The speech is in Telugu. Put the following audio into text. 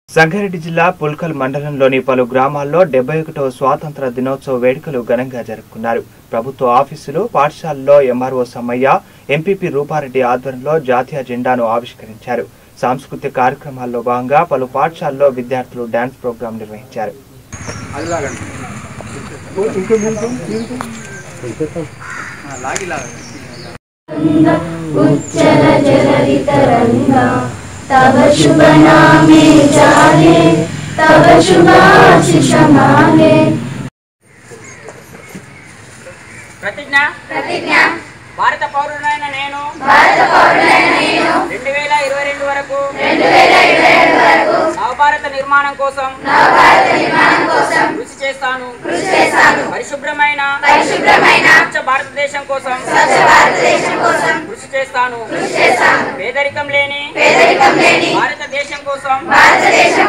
సంగారెడ్డి జిల్లా పుల్కల్ మండలంలోని పలు గ్రామాల్లో డెబ్బై ఒకటవ స్వాతంత్ర దినోత్సవ వేడుకలు ఘనంగా జరుపుకున్నారు ప్రభుత్వ ఆఫీసులు పాఠశాలలో ఎంఆర్ఓ సమ్మయ్య ఎంపీపీ రూపారెడ్డి ఆధ్వర్యంలో జాతీయ జెండాను ఆవిష్కరించారు సాంస్కృతిక కార్యక్రమాల్లో భాగంగా పలు పాఠశాలలో విద్యార్థులు డాన్స్ ప్రోగ్రాం నిర్వహించారు उच्चर जलरितरङ्गा तव शुभ नामे जागे तव शुभाशिष मागे ప్రతిజ్ఞ प्रतिज्ञ భారత పౌరుడైన నేను భారత పౌరులైన నేను రెండు వేల ఇరవై రెండు వరకు రెండు వేల ఇరవై ఏడు వరకు నవభారత నిర్మాణం కోసం నవభారత నిర్మాణం కోసం కృషి చేస్తాను కృషి చేస్తాను పరిశుభ్రమైన పరిశుభ్రమైన స్వచ్ఛ భారతదేశం కోసం స్వచ్ఛ భారతదేశం కోసం కృషి చేస్తాను కృషి చేస్తాను పేదరికం లేని పేదరికం లేని భారతదేశం కోసం భారతదేశం